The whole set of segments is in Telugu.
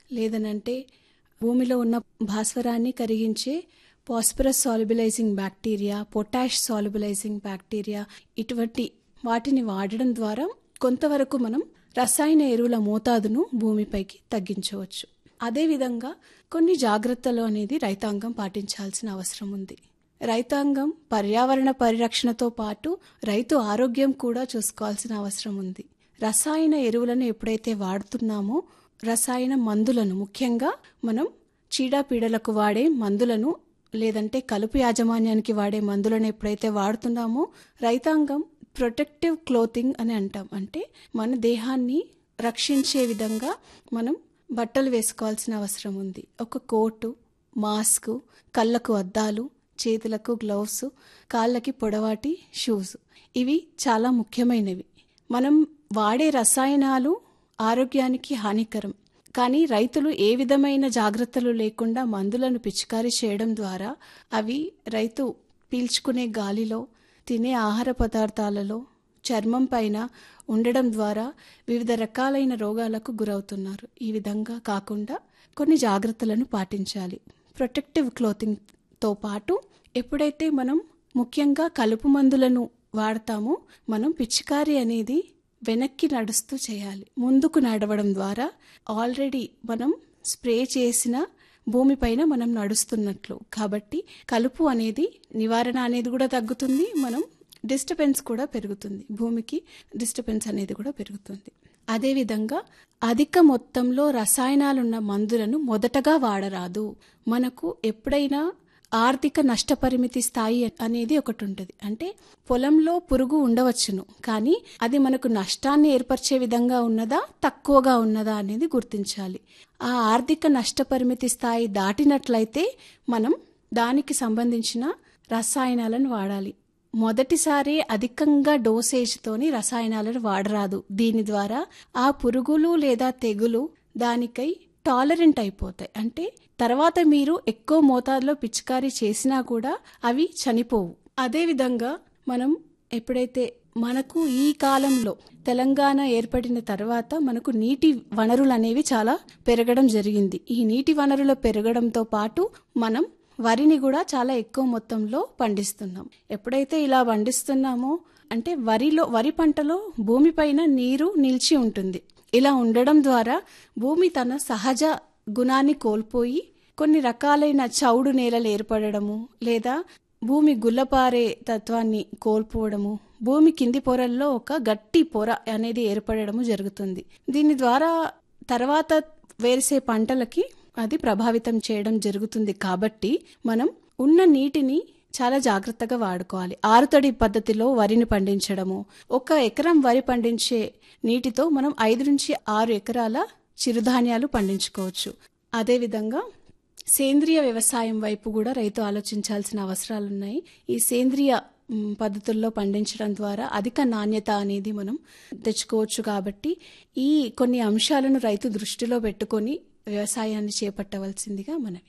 లేదనంటే భూమిలో ఉన్న భాస్వరాన్ని కరిగించే phosphorus solubilising bacteria potash solubilising bacteria ఇటువంటి వాటిని వాడడం ద్వారా కొంతవరకు మనం రసాయన ఎరువుల మోతాదును భూమిపైకి తగ్గించవచ్చు అదేవిధంగా కొన్ని జాగ్రత్తలు అనేది రైతాంగం పాటించాల్సిన అవసరం ఉంది రైతాంగం పర్యావరణ పరిరక్షణతో పాటు రైతు ఆరోగ్యం కూడా చూసుకోవాల్సిన అవసరం ఉంది రసాయన ఎరువులను ఎప్పుడైతే వాడుతున్నామో రసాయన మందులను ముఖ్యంగా మనం చీడపీడలకు వాడే మందులను లేదంటే కలుపు యాజమాన్యానికి వాడే మందులను ఎప్పుడైతే వాడుతున్నామో రైతాంగం ప్రొటెక్టివ్ క్లోతింగ్ అని అంటాం అంటే మన దేహాన్ని రక్షించే విధంగా మనం బట్టలు వేసుకోవాల్సిన అవసరం ఉంది ఒక కోటు మాస్క్ కళ్ళకు అద్దాలు చేతులకు గ్లౌస్ కాళ్ళకి పొడవాటి షూస్ ఇవి చాలా ముఖ్యమైనవి మనం వాడే రసాయనాలు ఆరోగ్యానికి హానికరం కానీ రైతులు ఏ విధమైన జాగ్రత్తలు లేకుండా మందులను పిచికారీ చేయడం ద్వారా అవి రైతు పీల్చుకునే గాలిలో తినే ఆహార పదార్థాలలో చర్మం పైన ఉండడం ద్వారా వివిధ రకాలైన రోగాలకు గురవుతున్నారు ఈ విధంగా కాకుండా కొన్ని జాగ్రత్తలను పాటించాలి ప్రొటెక్టివ్ క్లోతింగ్తో పాటు ఎప్పుడైతే మనం ముఖ్యంగా కలుపు మందులను వాడతామో మనం పిచికారీ అనేది వెనక్కి నడుస్తూ చేయాలి ముందుకు నడవడం ద్వారా ఆల్రెడీ మనం స్ప్రే చేసిన భూమిపైన మనం నడుస్తున్నట్లు కాబట్టి కలుపు అనేది నివారణ అనేది కూడా తగ్గుతుంది మనం డిస్టర్బెన్స్ కూడా పెరుగుతుంది భూమికి డిస్టర్బెన్స్ అనేది కూడా పెరుగుతుంది అదేవిధంగా అధిక మొత్తంలో రసాయనాలున్న మందులను మొదటగా వాడరాదు మనకు ఎప్పుడైనా ఆర్థిక నష్టపరిమితి స్థాయి అనేది ఒకటి ఉంటుంది అంటే పొలంలో పురుగు ఉండవచ్చును కానీ అది మనకు నష్టాన్ని ఏర్పరిచే విధంగా ఉన్నదా తక్కువగా ఉన్నదా అనేది గుర్తించాలి ఆ ఆర్థిక నష్టపరిమితి స్థాయి దాటినట్లయితే మనం దానికి సంబంధించిన రసాయనాలను వాడాలి మొదటిసారి అధికంగా డోసేజ్తోని రసాయనాలను వాడరాదు దీని ద్వారా ఆ పురుగులు లేదా తెగులు దానికై టాలరెంట్ అయిపోతాయి అంటే తర్వాత మీరు ఎక్కువ మోతాదులో పిచికారీ చేసినా కూడా అవి చనిపోవు అదేవిధంగా మనం ఎప్పుడైతే మనకు ఈ కాలంలో తెలంగాణ ఏర్పడిన తర్వాత మనకు నీటి వనరులు అనేవి చాలా పెరగడం జరిగింది ఈ నీటి వనరుల పెరగడంతో పాటు మనం వరిని కూడా చాలా ఎక్కువ మొత్తంలో పండిస్తున్నాం ఎప్పుడైతే ఇలా పండిస్తున్నామో అంటే వరిలో వరి పంటలో భూమిపైన నీరు నిలిచి ఉంటుంది ఇలా ఉండడం ద్వారా భూమి తన సహజ గుణాన్ని కోల్పోయి కొన్ని రకాలైన చౌడు నేలలు ఏర్పడము లేదా భూమి గుల్లపారే తత్వాన్ని కోల్పోవడము భూమి కింది పొరల్లో ఒక గట్టి పొర అనేది ఏర్పడము జరుగుతుంది దీని ద్వారా తర్వాత వేసే పంటలకి అది ప్రభావితం చేయడం జరుగుతుంది కాబట్టి మనం ఉన్న నీటిని చాలా జాగ్రత్తగా వాడుకోవాలి ఆరుతడి పద్ధతిలో వరిని పండించడము ఒక ఎకరం వరి పండించే నీటితో మనం ఐదు నుంచి ఆరు ఎకరాల చిరుధాన్యాలు పండించుకోవచ్చు అదేవిధంగా సేంద్రియ వ్యవసాయం వైపు కూడా రైతు ఆలోచించాల్సిన అవసరాలు ఉన్నాయి ఈ సేంద్రియ పద్ధతుల్లో పండించడం ద్వారా అధిక నాణ్యత అనేది మనం తెచ్చుకోవచ్చు కాబట్టి ఈ కొన్ని అంశాలను రైతు దృష్టిలో పెట్టుకొని వ్యవసాయాన్ని చేపట్టవలసిందిగా మనవి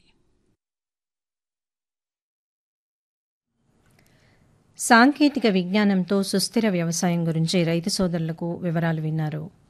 సాంకేతిక విజ్ఞానంతో సుస్థిర వ్యవసాయం గురించి రైతు సోదరులకు వివరాలు విన్నారు